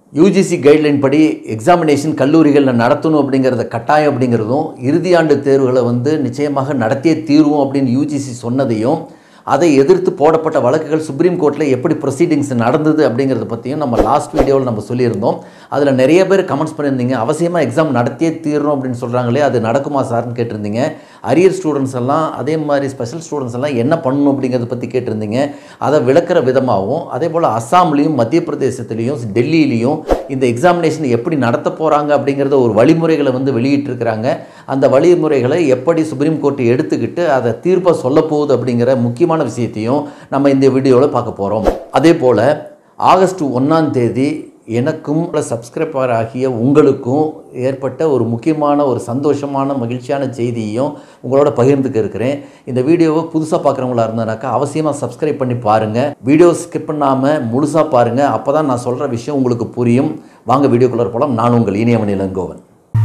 UGC guideline படி examination கல்லூரிகளில் நடத்தணும் அப்படிங்கிறத கட்டாயம் அப்படிங்கிறதும் இறுதியாண்டு தேர்வுகளை வந்து நிச்சயமாக நடத்தியே தீர்வோம் அப்படின்னு யூஜிசி சொன்னதையும் அதை எதிர்த்து போடப்பட்ட வழக்குகள் சுப்ரீம் கோர்ட்டில் எப்படி ப்ரொசீடிங்ஸ் நடந்தது அப்படிங்கிறத பற்றியும் நம்ம லாஸ்ட் வீடியோவில் நம்ம சொல்லியிருந்தோம் அதில் நிறைய பேர் கமெண்ட்ஸ் பண்ணியிருந்தீங்க அவசியமாக எக்ஸாம் நடத்தியே தீரணும் அப்படின்னு சொல்கிறாங்களே அது நடக்குமா சார்னு கேட்டிருந்தீங்க அரியர் ஸ்டூடெண்ட்ஸ் எல்லாம் அதே மாதிரி ஸ்பெஷல் ஸ்டூடெண்ட்ஸ் எல்லாம் என்ன பண்ணணும் அப்படிங்கிறத பற்றி கேட்டிருந்தீங்க அதை விளக்குற விதமாகவும் அதே போல் அஸ்ஸாம்லேயும் மத்திய பிரதேசத்துலேயும் டெல்லியிலையும் இந்த எக்ஸாமினேஷன் எப்படி நடத்த போகிறாங்க அப்படிங்கிறத ஒரு வழிமுறைகளை வந்து வெளியிட்டிருக்கிறாங்க அந்த வழிமுறைகளை எப்படி சுப்ரீம் கோர்ட் எடுத்துக்கிட்டு அதை தீர்ப்பாக சொல்ல போகுது அப்படிங்கிற முக்கியமான விஷயத்தையும் நம்ம இந்த வீடியோவில் பார்க்க போகிறோம் அதே போல் ஆகஸ்ட் ஒன்றாம் தேதி எனக்கும் சப்ஸ்கிரைபர் ஆகிய உங்களுக்கும் ஏற்பட்ட ஒரு முக்கியமான ஒரு சந்தோஷமான மகிழ்ச்சியான செய்தியையும் உங்களோட பகிர்ந்துக்க இருக்கிறேன் இந்த வீடியோவை புதுசாக பார்க்குறவங்களா இருந்தனாக்கா அவசியமாக சப்ஸ்கிரைப் பண்ணி பாருங்கள் வீடியோ ஸ்கிப் பண்ணாமல் முழுசாக பாருங்கள் அப்போ தான் நான் சொல்கிற விஷயம் உங்களுக்கு புரியும் வாங்க வீடியோக்குள்ளே போகலாம் நான் உங்கள் இனியவன் இளங்கோவன்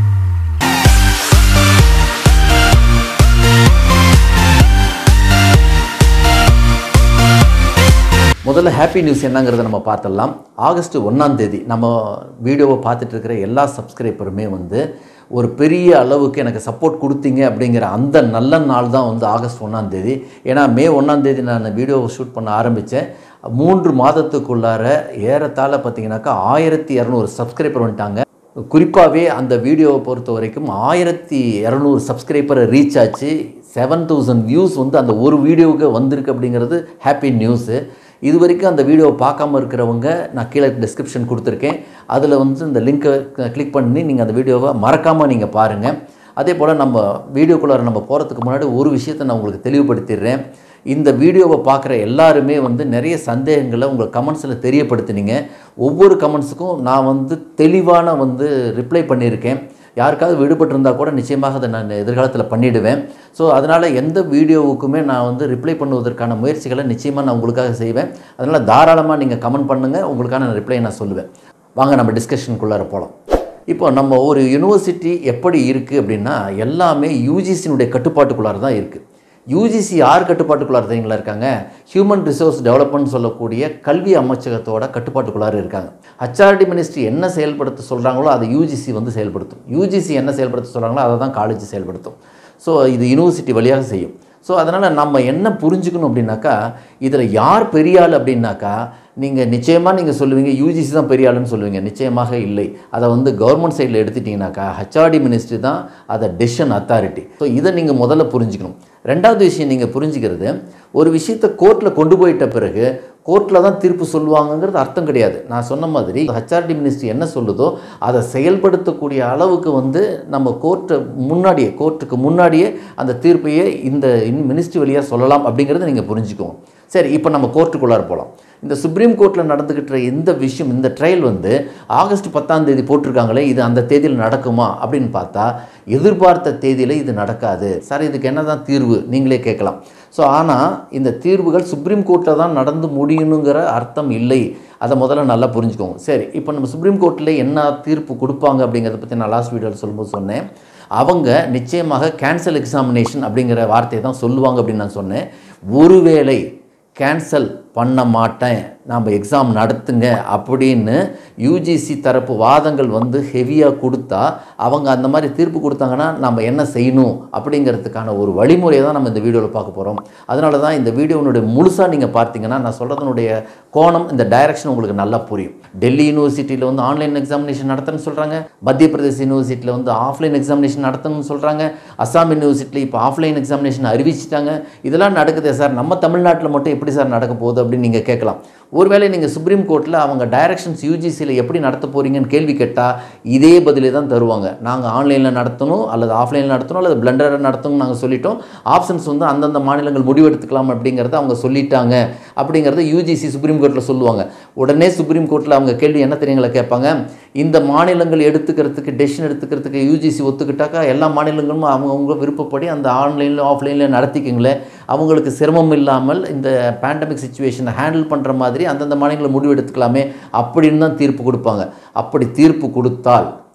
முதல்ல ஹாப்பி நியூஸ் என்னங்கிறத நம்ம பார்த்துடலாம் ஆகஸ்ட் ஒன்றாம் தேதி நம்ம வீடியோவை பார்த்துட்டு இருக்கிற எல்லா சப்ஸ்கிரைபருமே வந்து ஒரு பெரிய அளவுக்கு எனக்கு சப்போர்ட் கொடுத்தீங்க அப்படிங்கிற அந்த நல்ல நாள் தான் வந்து ஆகஸ்ட் ஒன்றாம் தேதி ஏன்னா மே ஒன்றாம் தேதி நான் வீடியோவை ஷூட் பண்ண ஆரம்பித்தேன் மூன்று மாதத்துக்குள்ளார ஏறத்தாழ பார்த்தீங்கன்னாக்கா ஆயிரத்தி இரநூறு சப்ஸ்கிரைபர் வந்துட்டாங்க குறிப்பாகவே அந்த வீடியோவை பொறுத்த வரைக்கும் ஆயிரத்தி இரநூறு சப்ஸ்கிரைபரை ரீச் ஆச்சு செவன் தௌசண்ட் வியூஸ் வந்து அந்த ஒரு வீடியோவுக்கு வந்திருக்கு அப்படிங்கிறது ஹாப்பி நியூஸு இது வரைக்கும் அந்த வீடியோவை பார்க்காம இருக்கிறவங்க நான் கீழே டிஸ்கிரிப்ஷன் கொடுத்துருக்கேன் அதில் வந்து இந்த லிங்க்கை கிளிக் பண்ணி நீங்கள் அந்த வீடியோவை மறக்காமல் நீங்கள் பாருங்கள் அதே போல் நம்ம வீடியோக்குள்ளார நம்ம போகிறதுக்கு முன்னாடி ஒரு விஷயத்தை நான் உங்களுக்கு தெளிவுபடுத்திடுறேன் இந்த வீடியோவை பார்க்குற எல்லாருமே வந்து நிறைய சந்தேகங்களை உங்கள் கமெண்ட்ஸில் தெரியப்படுத்தினீங்க ஒவ்வொரு கமெண்ட்ஸுக்கும் நான் வந்து தெளிவான வந்து ரிப்ளை பண்ணியிருக்கேன் யாருக்காவது விடுபட்டிருந்தால் கூட நிச்சயமாக அதை நான் எதிர்காலத்தில் பண்ணிவிடுவேன் ஸோ அதனால் எந்த வீடியோவுக்குமே நான் வந்து ரிப்ளை பண்ணுவதற்கான முயற்சிகளை நிச்சயமாக நான் உங்களுக்காக செய்வேன் அதனால் தாராளமாக நீங்கள் கமெண்ட் பண்ணுங்கள் உங்களுக்கான ரிப்ளை நான் சொல்லுவேன் வாங்க நம்ம டிஸ்கஷனுக்குள்ளார போகலாம் இப்போ நம்ம ஒரு யூனிவர்சிட்டி எப்படி இருக்குது அப்படின்னா எல்லாமே யூஜிசியினுடைய கட்டுப்பாட்டுக்குள்ளார தான் இருக்குது யூஜிசி யார் கட்டுப்பாட்டுக்குள்ளார தெரியுங்களா இருக்காங்க ஹியூமன் ரிசோர்ஸ் டெவலப்மெண்ட் சொல்லக்கூடிய கல்வி அமைச்சகத்தோட கட்டுப்பாட்டுக்குள்ளார இருக்காங்க ஹச்ஆர்டி மினிஸ்ட்ரி என்ன செயல்படுத்த சொல்கிறாங்களோ அதை யூஜிசி வந்து செயல்படுத்தும் யூஜிசி என்ன செயல்படுத்த சொல்கிறாங்களோ அதை தான் காலேஜ் செயல்படுத்தும் ஸோ இது யூனிவர்சிட்டி வழியாக செய்யும் ஸோ அதனால் நம்ம என்ன புரிஞ்சுக்கணும் அப்படின்னாக்கா இதில் யார் பெரிய ஆள் அப்படின்னாக்கா நீங்கள் நிச்சயமாக நீங்கள் சொல்லுவீங்க யூஜிசி தான் பெரிய ஆளுன்னு சொல்லுவீங்க நிச்சயமாக இல்லை அதை வந்து கவர்மெண்ட் சைடில் எடுத்துட்டிங்கனாக்கா ஹச்ஆர்டி மினிஸ்ட்ரி தான் அதை டெசிஷன் அத்தாரிட்டி ஸோ இதை நீங்கள் முதல்ல புரிஞ்சுக்கணும் ரெண்டாவது விஷயம் நீங்கள் புரிஞ்சுக்கிறது ஒரு விஷயத்தை கோர்ட்டில் கொண்டு போயிட்ட பிறகு கோர்ட்டில் தான் தீர்ப்பு சொல்லுவாங்கங்கிறது அர்த்தம் கிடையாது நான் சொன்ன மாதிரி ஹச்ஆர்டி மினிஸ்ட்ரி என்ன சொல்லுதோ அதை செயல்படுத்தக்கூடிய அளவுக்கு வந்து நம்ம கோர்ட்டு முன்னாடியே கோர்ட்டுக்கு முன்னாடியே அந்த தீர்ப்பையே இந்த மினிஸ்ட்ரி வழியாக சொல்லலாம் அப்படிங்கிறத நீங்கள் புரிஞ்சுக்கோங்க சரி இப்போ நம்ம கோர்ட்டுக்குள்ளார போகலாம் இந்த சுப்ரீம் கோர்ட்டில் நடந்துக்கிட்ட இந்த விஷயம் இந்த ட்ரையல் வந்து ஆகஸ்ட் பத்தாம் தேதி போட்டிருக்காங்களே இது அந்த தேதியில் நடக்குமா அப்படின்னு பார்த்தா எதிர்பார்த்த தேதியில் இது நடக்காது சார் இதுக்கு என்ன தான் தீர்வு நீங்களே கேட்கலாம் ஸோ ஆனால் இந்த தீர்வுகள் சுப்ரீம் கோர்ட்டில் தான் நடந்து முடியணுங்கிற அர்த்தம் இல்லை அதை முதல்ல நல்லா புரிஞ்சுக்கோங்க சரி இப்போ நம்ம சுப்ரீம் கோர்ட்டில் என்ன தீர்ப்பு கொடுப்பாங்க அப்படிங்கிறத பற்றி நான் லாஸ்ட் வீடியோவில் சொல்லும்போது சொன்னேன் அவங்க நிச்சயமாக கேன்சல் எக்ஸாமினேஷன் அப்படிங்கிற வார்த்தையை தான் சொல்லுவாங்க அப்படின்னு நான் சொன்னேன் ஒருவேளை கேன்சல் பண்ண மாட்டேன் நாம் எக்ஸாம் நடத்துங்க அப்படின்னு யூஜிசி தரப்பு வாதங்கள் வந்து ஹெவியாக கொடுத்தா அவங்க அந்த மாதிரி தீர்ப்பு கொடுத்தாங்கன்னா நம்ம என்ன செய்யணும் அப்படிங்கிறதுக்கான ஒரு வழிமுறையை தான் நம்ம இந்த வீடியோவில் பார்க்க போகிறோம் அதனால தான் இந்த வீடியோனுடைய முழுசாக நீங்கள் பார்த்தீங்கன்னா நான் சொல்கிறதுனுடைய கோணம் இந்த டைரக்ஷன் உங்களுக்கு நல்லா புரியும் டெல்லி யூனிவர்சிட்டியில் வந்து ஆன்லைன் எக்ஸாமினேஷன் நடத்தணும்னு சொல்கிறாங்க மத்திய பிரதேச யூனிவர்சிட்டியில் வந்து ஆஃப்லைன் எக்ஸாமினேஷன் நடத்தணும்னு சொல்கிறாங்க அஸ்ஸாம் யூனிவர்சிட்டியில் இப்போ ஆஃப்லைன் எக்ஸாமினேஷன் அறிவிச்சிட்டாங்க இதெல்லாம் நடக்குதே சார் நம்ம தமிழ்நாட்டில் மட்டும் எப்படி சார் நடக்க போகுது அப்படின்னு நீங்கள் கேட்கலாம் ஒருவேளை நீங்கள் சுப்ரீம் கோர்ட்டில் அவங்க டைரக்ஷன்ஸ் யூஜிசியில் எப்படி நடத்த போகிறீங்கன்னு கேள்வி கேட்டால் இதே பதிலே தான் தருவாங்க நாங்கள் ஆன்லைனில் நடத்தணும் அல்லது ஆஃப்லைனில் நடத்தணும் அல்லது பிளண்டரில் நடத்தணும் நாங்கள் சொல்லிட்டோம் ஆப்ஷன்ஸ் வந்து அந்தந்த மாநிலங்கள் முடிவெடுத்துக்கலாம் அப்படிங்கிறத அவங்க சொல்லிட்டாங்க அப்படிங்கிறத யூஜிசி சுப்ரீம் கோர்ட்டில் சொல்லுவாங்க உடனே சுப்ரீம் கோர்ட்டில் அவங்க கேள்வி என்ன தெரியுங்களா கேட்பாங்க இந்த மாநிலங்கள் எடுத்துக்கிறதுக்கு டெசிஷன் எடுத்துக்கிறதுக்கு யூஜிசி ஒத்துக்கிட்டாக்கா எல்லா மாநிலங்களும் அவங்கவுங்க விருப்பப்படி அந்த ஆன்லைனில் ஆஃப்லைனில் நடத்திக்கிங்களேன் அவங்களுக்கு சிரமம் இல்லாமல் இந்த பேண்டமிக் சுச்சுவேஷனை ஹேண்டில் பண்ணுற மாதிரி அந்தந்த மாநிலங்களை முடிவு எடுத்துக்கலாமே அப்படின்னு தான் தீர்ப்பு கொடுப்பாங்க அப்படி தீர்ப்பு கொடுத்தால்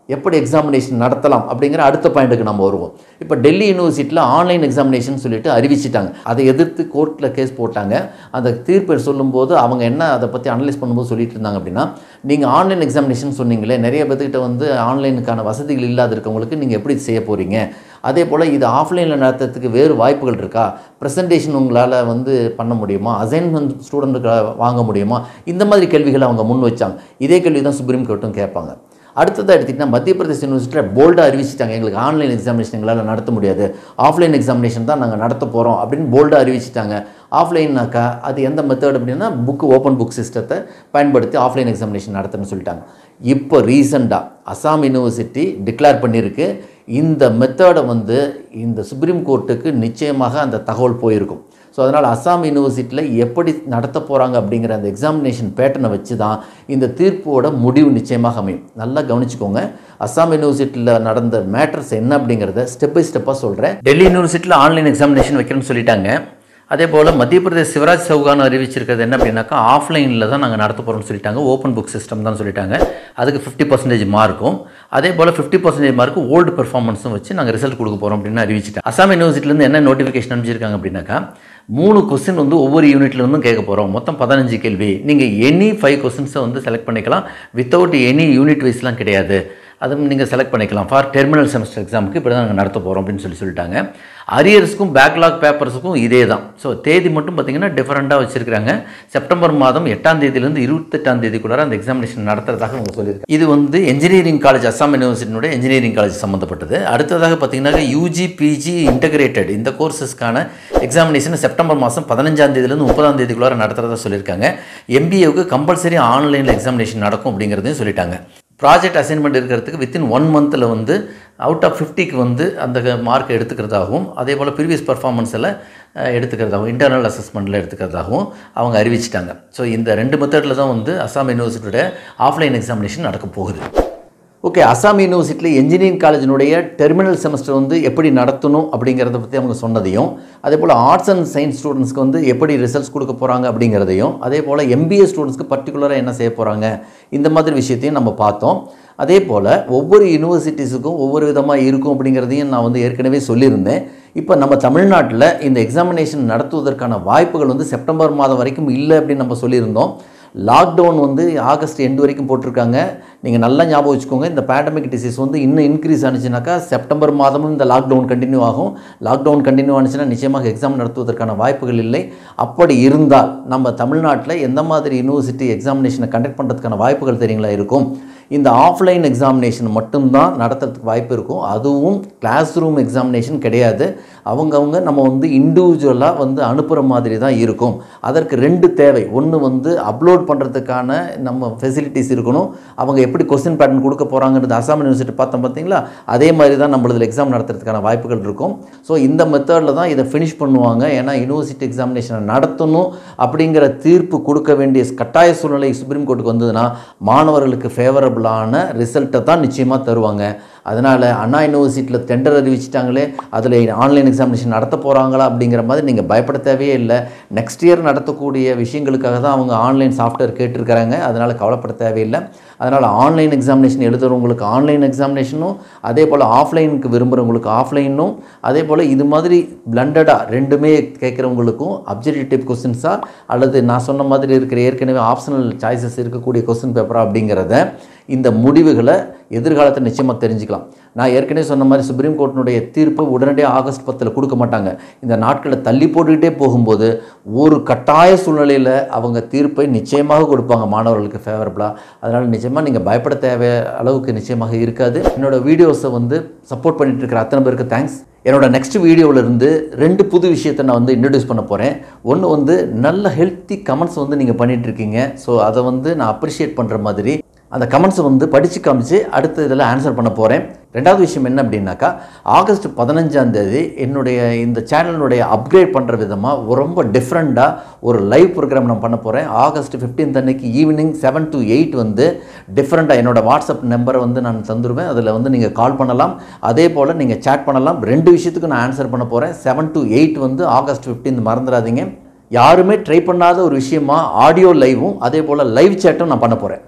எப்படி எக்ஸாமினேஷன் நடத்தலாம் அப்படிங்கிற அடுத்த பாயிண்ட்டுக்கு நம்ம வருவோம் இப்போ டெல்லி யூனிவர்சிட்டியில் ஆன்லைன் எக்ஸாமினேஷன் சொல்லிட்டு அறிவிச்சிட்டாங்க அதை எதிர்த்து கோர்ட்டில் கேஸ் போட்டாங்க அந்த தீர்ப்பை சொல்லும்போது அவங்க என்ன அதை பற்றி அனலைஸ் பண்ணும்போது சொல்லிட்டு இருந்தாங்க அப்படின்னா நீங்கள் ஆன்லைன் எக்ஸாமினேஷன் சொன்னீங்களே நிறைய பேர்த்துக்கிட்ட வந்து ஆன்லைனுக்கான வசதிகள் இல்லாத இருக்கவங்களுக்கு நீங்கள் எப்படி செய்ய போகிறீங்க அதே போல் இது ஆஃப்லைனில் நடத்துறதுக்கு வேறு வாய்ப்புகள் இருக்கா ப்ரெசன்டேஷன் உங்களால் வந்து பண்ண முடியுமா அசைன்மெண்ட் ஸ்டூடெண்ட்டுக்கு வாங்க முடியுமா இந்த மாதிரி கேள்விகளை அவங்க முன் வச்சாங்க இதே கேள்வி தான் சுப்ரீம் கோர்ட்டும் கேட்பாங்க அடுத்ததாக எடுத்திங்கன்னா மத்திய பிரதேஷ் யூனிவர்சிட்டியில் போல்டாக அறிவிச்சிட்டாங்க எங்களுக்கு ஆன்லைன் எக்ஸாமினேஷன் எங்களால் நடத்த முடியாது ஆஃப்லைன் எக்ஸாமினேஷன் தான் நாங்கள் நடத்த போகிறோம் அப்படின்னு போல்டாக அறிவிச்சிட்டாங்க ஆஃப்லைன்னாக்கா அது எந்த மெத்தட் அப்படின்னா புக்கு ஓப்பன் புக் சிஸ்டத்தை பயன்படுத்தி ஆஃப்லைன் எக்ஸாமினேஷன் நடத்தணும்னு சொல்லிட்டாங்க இப்போ ரீசெண்டாக அசாம் யூனிவர்சிட்டி டிக்ளேர் பண்ணியிருக்கு இந்த மெத்தடை வந்து இந்த சுப்ரீம் கோர்ட்டுக்கு நிச்சயமாக அந்த தகவல் போயிருக்கும் ஸோ அதனால் அஸ்ஸாம் யூனிவர்சிட்டியில் எப்படி நடத்த போகிறாங்க அப்படிங்கிற அந்த எக்ஸாமினேஷன் பேட்டர்னை வச்சு தான் இந்த தீர்ப்போட முடிவு நிச்சயமாக அமையும் நல்லா கவனிச்சுக்கோங்க அஸ்ஸாம் யூனிவர்சிட்டியில் நடந்த மேட்டர்ஸ் என்ன அப்படிங்கிறத ஸ்டெப் பை ஸ்டெப்பாக சொல்கிறேன் டெல்லி யூனிவர்சிட்டியில் ஆன்லைன் எக்ஸாமினேஷன் வைக்கிறேன்னு சொல்லிட்டாங்க அதே போல் மத்திய பிரதேஷ் சிவராஜ் சௌகான் அறிவிச்சிருக்கிறது என்ன அப்படின்னாக்கா ஆஃப்லைனில் தான் நாங்கள் நடத்த போகிறோம்னு சொல்லிட்டாங்க ஓப்பன் புக் சிஸ்டம் தான் சொல்லிட்டாங்க அதுக்கு ஃபிஃப்டி பர்சன்டேஜ் மார்க்கும் அதே போல் ஃபிஃப்டி பர்சன்டேஜ் மார்க்கு ஓல்டு பெர்ஃபார்மன்ஸும் வச்சு நாங்கள் ரிசல்ட் கொடுக்க போகிறோம் அப்படின்னு அறிவிச்சிட்டேன் அசாம் யூனிவர்சிட்டிலேருந்து என்ன நோட்டிஃபிகேஷன் அனுப்பிச்சிருக்காங்க அப்படின்னாக்கா மூணு கொஸ்டின் வந்து ஒவ்வொரு யூனிட்ல இருந்தும் கேட்க போகிறோம் மொத்தம் பதினஞ்சு கேள்வி நீங்கள் எனி ஃபைவ் கொஸ்டின்ஸை வந்து செலக்ட் பண்ணிக்கலாம் வித்தவுட் எனி யூனிட் வைஸ்லாம் கிடையாது அதுவும் நீங்கள் செலக்ட் பண்ணிக்கலாம் ஃபார் டெர்மினல் செமஸ்டர் எக்ஸாமுக்கு இப்படி தான் நாங்கள் நடத்த போகிறோம் அப்படின்னு சொல்லி சொல்லிட்டாங்க அரியர்ஸ்க்கும் பேக்லாக் பேப்பர்ஸுக்கும் இதே தான் ஸோ தேதி மட்டும் பார்த்தீங்கன்னா டிஃப்ரெண்ட்டாக வச்சுருக்காங்க செப்டம்பர் மாதம் எட்டாம் தேதியிலேருந்து இருபத்தெட்டாம் தேதிக்குள்ளார அந்த எக்ஸாமினேஷன் நடத்துறதாக அவங்க சொல்லியிருக்காங்க இது வந்து இன்ஜினியரிங் காலேஜ் அஸ்ஸாம் யூனிவர்சிட்டியினுடைய இன்ஜினியரிங் காலேஜ் சம்மந்தப்பட்டது அடுத்ததாக பார்த்தீங்கன்னா யூஜி பிஜி இன்டகிரேட்டட் இந்த கோர்சஸ்க்கான எக்ஸாமினேஷன் செப்டம்பர் மாதம் பதினஞ்சாம் தேதியிலேருந்து முப்பதாம் தேதிக்குள்ளார நடத்துறதா சொல்லியிருக்காங்க எம்பிஏவுக்கு கம்பல்சரி ஆன்லைனில் எக்ஸாமினேஷன் நடக்கும் அப்படிங்கிறதையும் சொல்லிட்டாங்க ப்ராஜெக்ட் அசைன்மெண்ட் இருக்கிறதுக்கு வித்தின் ஒன் மந்தில் வந்து அவுட் ஆஃப் ஃபிஃப்டிக்கு வந்து அந்த மார்க் எடுத்துக்கிறதாகவும் அதே போல் ப்ரீவியஸ் பர்ஃபார்மன்ஸில் எடுத்துக்கிறதாகவும் இன்டர்னல் அசஸ்மெண்ட்டில் எடுத்துக்கிறதாகவும் அவங்க அறிவிச்சிட்டாங்க ஸோ இந்த ரெண்டு மெத்தடில் தான் வந்து அஸ்ஸாம் யூனிவர்சிட்டியோட ஆஃப்லைன் எக்ஸாமினேஷன் நடக்க போகுது ஓகே அசாம் யூனிவர்சிட்டியில் என்ஜினியரிங் காலேஜினுடைய டெர்மினல் செமஸ்டர் வந்து எப்படி நடத்தணும் அப்படிங்கிறத பற்றி அவங்க சொன்னதையும் அதே போல் ஆர்ட்ஸ் அண்ட் சயின்ஸ் ஸ்டூடெண்ட்ஸ்க்கு வந்து எப்படி ரிசல்ட்ஸ் கொடுக்க போகிறாங்க அப்படிங்கிறதையும் அதே போல் எம்பிஏ ஸ்டூடெண்ட்ஸ்க்கு பர்டிகுலராக என்ன செய்ய போகிறாங்க இந்த மாதிரி விஷயத்தையும் நம்ம பார்த்தோம் அதே போல் ஒவ்வொரு யூனிவர்சிட்டிஸுக்கும் ஒவ்வொரு விதமாக இருக்கும் அப்படிங்கிறதையும் நான் வந்து ஏற்கனவே சொல்லியிருந்தேன் இப்போ நம்ம தமிழ்நாட்டில் இந்த எக்ஸாமினேஷன் நடத்துவதற்கான வாய்ப்புகள் வந்து செப்டம்பர் மாதம் வரைக்கும் இல்லை அப்படின்னு நம்ம சொல்லியிருந்தோம் லாக்டவுன் வந்து ஆகஸ்ட் எண்டு வரைக்கும் போட்டிருக்காங்க நீங்கள் நல்லா ஞாபகம் வச்சுக்கோங்க இந்த பேண்டமிக் டிசீஸ் வந்து இன்னும் இன்க்ரீஸ் ஆனிச்சுனாக்கா செப்டம்பர் மாதமும் இந்த லாக்டவுன் கண்டினியூ ஆகும் லாக்டவுன் கண்டினியூ ஆனிச்சுன்னா நிச்சயமாக எக்ஸாம் நடத்துவதற்கான வாய்ப்புகள் இல்லை அப்படி இருந்தால் நம்ம தமிழ்நாட்டில் எந்த மாதிரி யூனிவர்சிட்டி எக்ஸாமினேஷனை கண்டக்ட் பண்ணுறதுக்கான வாய்ப்புகள் தெரியுங்களா இருக்கும் இந்த ஆஃப்லைன் எக்ஸாமினேஷன் மட்டும்தான் நடத்துறதுக்கு வாய்ப்பு இருக்கும் அதுவும் கிளாஸ் ரூம் எக்ஸாமினேஷன் கிடையாது அவங்கவுங்க நம்ம வந்து இண்டிவிஜுவலாக வந்து அனுப்புகிற மாதிரி தான் இருக்கும் அதற்கு ரெண்டு தேவை ஒன்று வந்து அப்லோட் பண்ணுறதுக்கான நம்ம ஃபெசிலிட்டிஸ் இருக்கணும் அவங்க எப்படி கொஸ்டின் பேட்டர்ன் கொடுக்க போகிறாங்கிறது அசாம் யூனிவர்சிட்டி பார்த்தோம் பார்த்தீங்களா அதே மாதிரி தான் நம்மளதில் எக்ஸாம் நடத்துறதுக்கான வாய்ப்புகள் இருக்கும் ஸோ இந்த மெத்தடில் தான் இதை ஃபினிஷ் பண்ணுவாங்க ஏன்னா யூனிவர்சிட்டி எக்ஸாமினேஷனை நடத்தணும் அப்படிங்கிற தீர்ப்பு கொடுக்க வேண்டிய கட்டாய சூழ்நிலை சுப்ரீம் கோர்ட்டுக்கு வந்ததுன்னா மாணவர்களுக்கு ஃபேவரபிளான ரிசல்ட்டை தான் நிச்சயமாக தருவாங்க அதனால் அண்ணா யூனிவர்சிட்டியில் டெண்டர் அறிவிச்சிட்டாங்களே அதில் ஆன்லைன் எக்ஸாமினேஷன் நடத்த போகிறாங்களா அப்படிங்கிற மாதிரி நீங்கள் பயப்பட தேவையே இல்லை நெக்ஸ்ட் இயர் நடத்தக்கூடிய விஷயங்களுக்காக தான் அவங்க ஆன்லைன் சாஃப்ட்வேர் கேட்டிருக்கிறாங்க அதனால் கவலைப்பட தேவையில்லை அதனால் ஆன்லைன் எக்ஸாமினேஷன் எழுதுகிறவங்களுக்கு ஆன்லைன் எக்ஸாமினேஷனும் அதே போல் ஆஃப்லைனுக்கு விரும்புகிறவங்களுக்கு ஆஃப்லைனும் அதே போல் இது மாதிரி பிளண்டடாக ரெண்டுமே கேட்குறவங்களுக்கும் அப்ஜெக்டிவ் டைப் கொஸ்டின்ஸாக அல்லது நான் சொன்ன மாதிரி இருக்கிற ஏற்கனவே ஆப்ஷனல் சாய்ஸஸ் இருக்கக்கூடிய கொஸ்டின் பேப்பரா அப்படிங்கிறத இந்த முடிவுகளை எதிர்காலத்தில் நிச்சயமாக தெரிஞ்சுக்கலாம் நான் ஏற்கனவே சொன்ன மாதிரி சுப்ரீம் கோர்ட்டினுடைய தீர்ப்பு உடனடியாக ஆகஸ்ட் பத்தில் கொடுக்க மாட்டாங்க இந்த நாட்களை தள்ளி போட்டுக்கிட்டே போகும்போது ஒரு கட்டாய சூழ்நிலையில் அவங்க தீர்ப்பை நிச்சயமாக கொடுப்பாங்க மாணவர்களுக்கு ஃபேவரபுளாக அதனால் நிச்சயமாக நீங்கள் பயப்பட தேவை அளவுக்கு நிச்சயமாக இருக்காது என்னோட வீடியோஸை வந்து சப்போர்ட் பண்ணிட்டு இருக்கிற அத்தனை பேருக்கு தேங்க்ஸ் என்னோட நெக்ஸ்ட் வீடியோவிலேருந்து ரெண்டு புது விஷயத்தை நான் வந்து இன்ட்ரடியூஸ் பண்ண போகிறேன் ஒன்று வந்து நல்ல ஹெல்த்தி கமெண்ட்ஸ் வந்து நீங்கள் பண்ணிட்டு இருக்கீங்க ஸோ அதை வந்து நான் அப்ரிஷியேட் பண்ணுற மாதிரி அந்த கமெண்ட்ஸை வந்து படித்து காமிச்சு அடுத்த இதில் ஆன்சர் பண்ண போகிறேன் ரெண்டாவது விஷயம் என்ன அப்படின்னாக்கா ஆகஸ்ட் பதினஞ்சாம் தேதி என்னுடைய இந்த சேனலினுடைய அப்கிரேட் பண்ணுற விதமாக ரொம்ப டிஃப்ரெண்ட்டாக ஒரு லைவ் ப்ரோக்ராம் நான் பண்ண போகிறேன் ஆகஸ்ட் 15th அன்னைக்கு ஈவினிங் செவன் to எயிட் வந்து டிஃப்ரெண்ட்டாக என்னோட வாட்ஸ்அப் நம்பரை வந்து நான் தந்துடுவேன் அதில் வந்து நீங்கள் கால் பண்ணலாம் அதே போல் நீங்கள் சேட் பண்ணலாம் ரெண்டு விஷயத்துக்கு நான் ஆன்சர் பண்ண போகிறேன் செவன் to எயிட் வந்து ஆகஸ்ட் 15 மறந்துடாதீங்க யாருமே ட்ரை பண்ணாத ஒரு விஷயமா ஆடியோ லைவும் அதே போல் லைவ் சேட்டும் நான் பண்ண போகிறேன்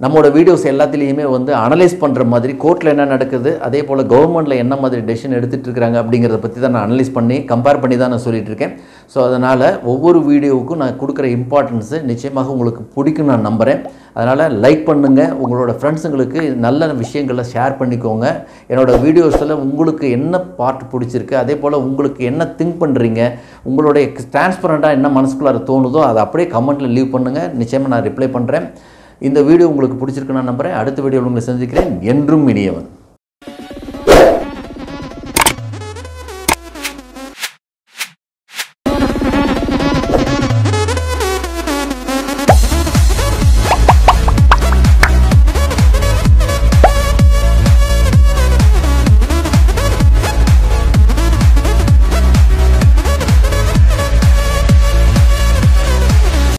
நம்மளோட வீடியோஸ் எல்லாத்துலேயுமே வந்து அனலைஸ் பண்ணுற மாதிரி கோர்ட்டில் என்ன நடக்குது அதே போல் கவர்மெண்ட்டில் என்ன மாதிரி டெசிஷன் எடுத்துகிட்டு இருக்காங்க அப்படிங்கிறத பற்றி தான் நான் அனலைஸ் பண்ணி கம்பேர் பண்ணி தான் நான் சொல்லிட்டு இருக்கேன் ஸோ அதனால் ஒவ்வொரு வீடியோவுக்கும் நான் கொடுக்குற இம்பார்ட்டன்ஸு நிச்சயமாக உங்களுக்கு பிடிக்கும் நான் நம்புகிறேன் அதனால் லைக் பண்ணுங்கள் உங்களோட ஃப்ரெண்ட்ஸுங்களுக்கு நல்ல விஷயங்களை ஷேர் பண்ணிக்கோங்க என்னோடய வீடியோஸில் உங்களுக்கு என்ன பார்ட் பிடிச்சிருக்கு அதே போல் உங்களுக்கு என்ன திங்க் பண்ணுறீங்க உங்களுடைய டிரான்ஸ்பரண்ட்டாக என்ன மனசுக்குள்ளார தோணுதோ அதை அப்படியே கமெண்ட்டில் லீவ் பண்ணுங்கள் நிச்சயமாக நான் ரிப்ளை பண்ணுறேன் இந்த வீடியோ உங்களுக்கு பிடிச்சிருக்கு நான் நம்புகிறேன் அடுத்த வீடியோவில் உங்களை சந்திக்கிறேன் என்றும் இனியவன்